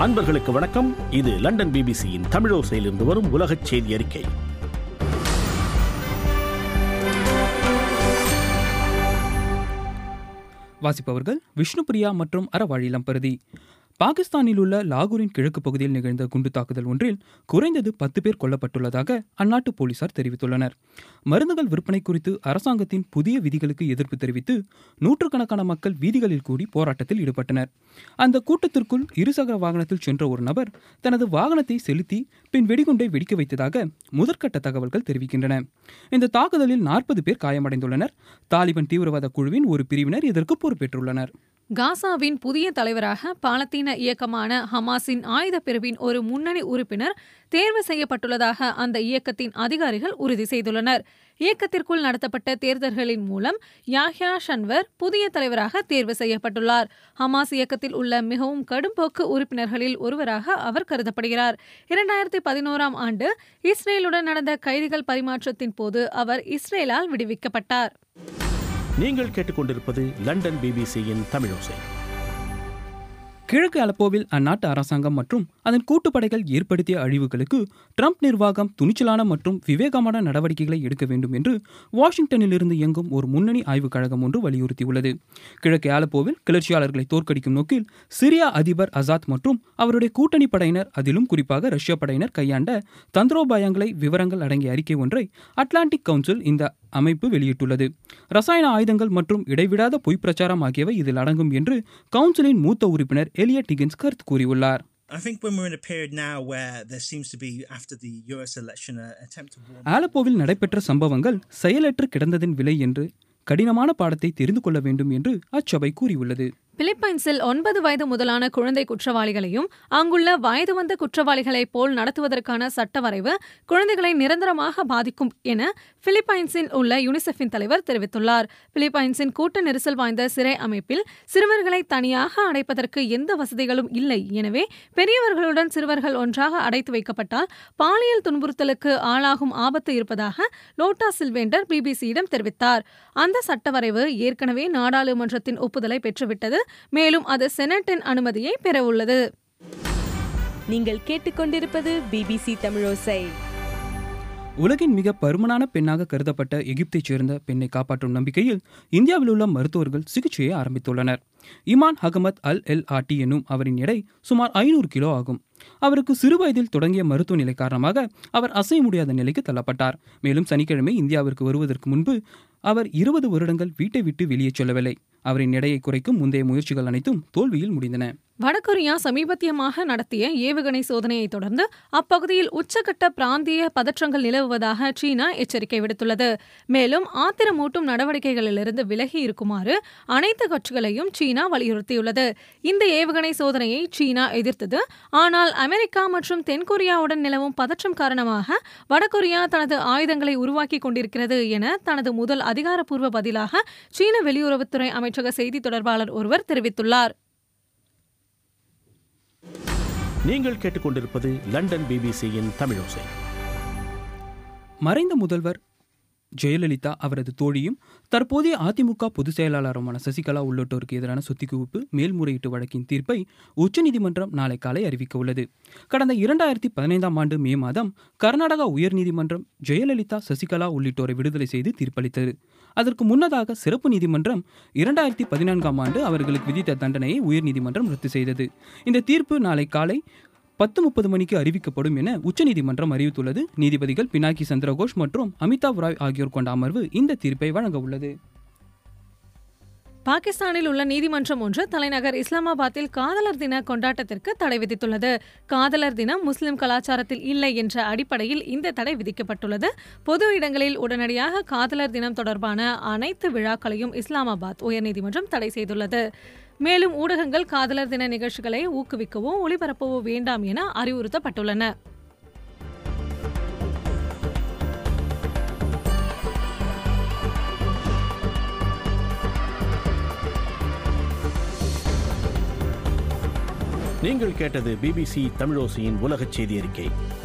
அன்பர்களுக்கு வணக்கம் இது லண்டன் பிபிசியின் தமிழோசையிலிருந்து வரும் உலகச் செய்தி அறிக்கை வாசிப்பவர்கள் விஷ்ணுபிரியா மற்றும் அறவாழிலம் பருதி பாகிஸ்தானில் உள்ள லாகூரின் கிழக்கு பகுதியில் நிகழ்ந்த குண்டு தாக்குதல் ஒன்றில் குறைந்தது பத்து பேர் கொல்லப்பட்டுள்ளதாக அந்நாட்டு போலீசார் தெரிவித்துள்ளனர் மருந்துகள் விற்பனை குறித்து அரசாங்கத்தின் புதிய விதிகளுக்கு எதிர்ப்பு தெரிவித்து நூற்றுக்கணக்கான மக்கள் வீதிகளில் கூடி போராட்டத்தில் ஈடுபட்டனர் அந்த கூட்டத்திற்குள் இருசக்கர வாகனத்தில் சென்ற ஒரு நபர் தனது வாகனத்தை செலுத்தி பின் வெடிகுண்டை வெடிக்க வைத்ததாக முதற்கட்ட தகவல்கள் தெரிவிக்கின்றன இந்த தாக்குதலில் நாற்பது பேர் காயமடைந்துள்ளனர் தாலிபான் தீவிரவாத குழுவின் ஒரு பிரிவினர் இதற்கு பொறுப்பேற்றுள்ளனர் காசாவின் புதிய தலைவராக பாலத்தீன இயக்கமான ஹமாஸின் ஆயுத பிரிவின் ஒரு முன்னணி உறுப்பினர் தேர்வு செய்யப்பட்டுள்ளதாக அந்த இயக்கத்தின் அதிகாரிகள் உறுதி செய்துள்ளனர் இயக்கத்திற்குள் நடத்தப்பட்ட தேர்தல்களின் மூலம் யாஹ்யா ஷன்வர் புதிய தலைவராக தேர்வு செய்யப்பட்டுள்ளார் ஹமாஸ் இயக்கத்தில் உள்ள மிகவும் கடும்போக்கு உறுப்பினர்களில் ஒருவராக அவர் கருதப்படுகிறார் இரண்டாயிரத்தி பதினோராம் ஆண்டு இஸ்ரேலுடன் நடந்த கைதிகள் பரிமாற்றத்தின் போது அவர் இஸ்ரேலால் விடுவிக்கப்பட்டார் நீங்கள் கேட்டுக்கொண்டிருப்பது லண்டன் பிபிசியின் தமிழோசை கிழக்கு அலப்போவில் அந்நாட்டு அரசாங்கம் மற்றும் அதன் கூட்டுப்படைகள் ஏற்படுத்திய அழிவுகளுக்கு ட்ரம்ப் நிர்வாகம் துணிச்சலான மற்றும் விவேகமான நடவடிக்கைகளை எடுக்க வேண்டும் என்று வாஷிங்டனிலிருந்து இயங்கும் ஒரு முன்னணி ஆய்வுக் கழகம் ஒன்று வலியுறுத்தியுள்ளது கிழக்கு அலப்போவில் கிளர்ச்சியாளர்களை தோற்கடிக்கும் நோக்கில் சிரியா அதிபர் அசாத் மற்றும் அவருடைய கூட்டணி படையினர் அதிலும் குறிப்பாக ரஷ்ய படையினர் கையாண்ட தந்திரோபாயங்களை விவரங்கள் அடங்கிய அறிக்கை ஒன்றை அட்லாண்டிக் கவுன்சில் இந்த அமைப்பு வெளியிட்டுள்ளது ரசாயன ஆயுதங்கள் மற்றும் இடைவிடாத பொய் பிரச்சாரம் ஆகியவை இதில் அடங்கும் என்று கவுன்சிலின் மூத்த உறுப்பினர் எலியட் டிகின்ஸ் கருத்து கூறியுள்ளார் I think when we're in a period now where there seems to be, after the US election, an attempt to warn. ஆலப்போவில் நடைபெற்ற சம்பவங்கள் செயலற்று கிடந்ததின் விலை என்று கடினமான பாடத்தை தெரிந்து கொள்ள வேண்டும் என்று அச்சபை கூறியுள்ளது பிலிப்பைன்ஸில் ஒன்பது வயது முதலான குழந்தை குற்றவாளிகளையும் அங்குள்ள வயது வந்த குற்றவாளிகளைப் போல் நடத்துவதற்கான சட்ட வரைவு குழந்தைகளை நிரந்தரமாக பாதிக்கும் என பிலிப்பைன்ஸில் உள்ள யுனிசெஃபின் தலைவர் தெரிவித்துள்ளார் பிலிப்பைன்ஸின் கூட்ட நெரிசல் வாய்ந்த சிறை அமைப்பில் சிறுவர்களை தனியாக அடைப்பதற்கு எந்த வசதிகளும் இல்லை எனவே பெரியவர்களுடன் சிறுவர்கள் ஒன்றாக அடைத்து வைக்கப்பட்டால் பாலியல் துன்புறுத்தலுக்கு ஆளாகும் ஆபத்து இருப்பதாக லோட்டா சில்வேண்டர் பிபிசியிடம் தெரிவித்தார் அந்த சட்ட வரைவு ஏற்கனவே நாடாளுமன்றத்தின் ஒப்புதலை பெற்றுவிட்டது மேலும் அது செனட்டின் அனுமதியை பெறவுள்ளது நீங்கள் கேட்டுக்கொண்டிருப்பது பிபிசி தமிழோசை உலகின் மிக பருமனான பெண்ணாக கருதப்பட்ட எகிப்தைச் சேர்ந்த பெண்ணை காப்பாற்றும் நம்பிக்கையில் இந்தியாவில் உள்ள மருத்துவர்கள் சிகிச்சையை ஆரம்பித்துள்ளனர் Eman Ahmed Al El Aty எனும் அவரின் எடை சுமார் ஐநூறு கிலோ ஆகும் அவருக்கு சிறுவயதில் தொடங்கிய மருத்துவ நிலை காரணமாக அவர் அசைய முடியாத நிலைக்கு தள்ளப்பட்டார் மேலும் சனிக்கிழமை இந்தியாவிற்கு வருவதற்கு முன்பு அவர் இருபது வருடங்கள் வீட்டை விட்டு வெளியே செல்லவில்லை அவரின் எடையை குறைக்கும் முந்தைய முயற்சிகள் அனைத்தும் தோல்வியில் முடிந்தன வடகொரியா சமீபத்தியமாக நடத்திய ஏவுகணை சோதனையை தொடர்ந்து அப்பகுதியில் உச்சகட்ட பிராந்திய பதற்றங்கள் நிலவுவதாக சீனா எச்சரிக்கை விடுத்துள்ளது மேலும் ஆத்திரமூட்டும் நடவடிக்கைகளிலிருந்து விலகி இருக்குமாறு அனைத்து கட்சிகளையும் சீனா வலியுறுத்தியுள்ளது இந்த ஏவுகணை சோதனையை சீனா எதிர்த்தது ஆனால் அமெரிக்கா மற்றும் தென்கொரியாவுடன் நிலவும் பதற்றம் காரணமாக வடகொரியா தனது ஆயுதங்களை உருவாக்கி கொண்டிருக்கிறது என தனது முதல் அதிகாரப்பூர்வ பதிலாக சீன வெளியுறவுத்துறை அமைச்சக செய்தி தொடர்பாளர் ஒருவர் தெரிவித்துள்ளார் நீங்கள் கேட்டுக்கொண்டிருப்பது லண்டன் பிபிசியின் தமிழோசை மறைந்த முதல்வர் ஜெயலலிதா அவரது தோழியும் தற்போதைய அதிமுக பொதுச் செயலாளருமான சசிகலா உள்ளிட்டோருக்கு எதிரான சொத்து குவிப்பு மேல்முறையீட்டு வழக்கின் தீர்ப்பை உச்சநீதிமன்றம் நாளை காலை அறிவிக்க உள்ளது கடந்த இரண்டாயிரத்தி பதினைந்தாம் ஆண்டு மே மாதம் கர்நாடகா உயர்நீதிமன்றம் ஜெயலலிதா சசிகலா உள்ளிட்டோரை விடுதலை செய்து தீர்ப்பளித்தது அதற்கு முன்னதாக சிறப்பு நீதிமன்றம் இரண்டாயிரத்தி பதினான்காம் ஆண்டு அவர்களுக்கு விதித்த தண்டனையை உயர்நீதிமன்றம் ரத்து செய்தது இந்த தீர்ப்பு நாளை காலை பத்து முப்பது மணிக்கு அறிவிக்கப்படும் என உச்சநீதிமன்றம் அறிவித்துள்ளது நீதிபதிகள் பினாக்கி சந்திரகோஷ் மற்றும் அமிதாப் ராய் ஆகியோர் கொண்ட அமர்வு இந்த தீர்ப்பை வழங்க உள்ளது பாகிஸ்தானில் உள்ள நீதிமன்றம் ஒன்று தலைநகர் இஸ்லாமாபாத்தில் காதலர் தின கொண்டாட்டத்திற்கு தடை விதித்துள்ளது காதலர் தினம் முஸ்லிம் கலாச்சாரத்தில் இல்லை என்ற அடிப்படையில் இந்த தடை விதிக்கப்பட்டுள்ளது பொது இடங்களில் உடனடியாக காதலர் தினம் தொடர்பான அனைத்து விழாக்களையும் இஸ்லாமாபாத் உயர்நீதிமன்றம் தடை செய்துள்ளது மேலும் ஊடகங்கள் காதலர் தின நிகழ்ச்சிகளை ஊக்குவிக்கவோ ஒளிபரப்பவோ வேண்டாம் என அறிவுறுத்தப்பட்டுள்ளன நீங்கள் கேட்டது பிபிசி தமிழோசையின் உலகச் செய்தி அறிக்கை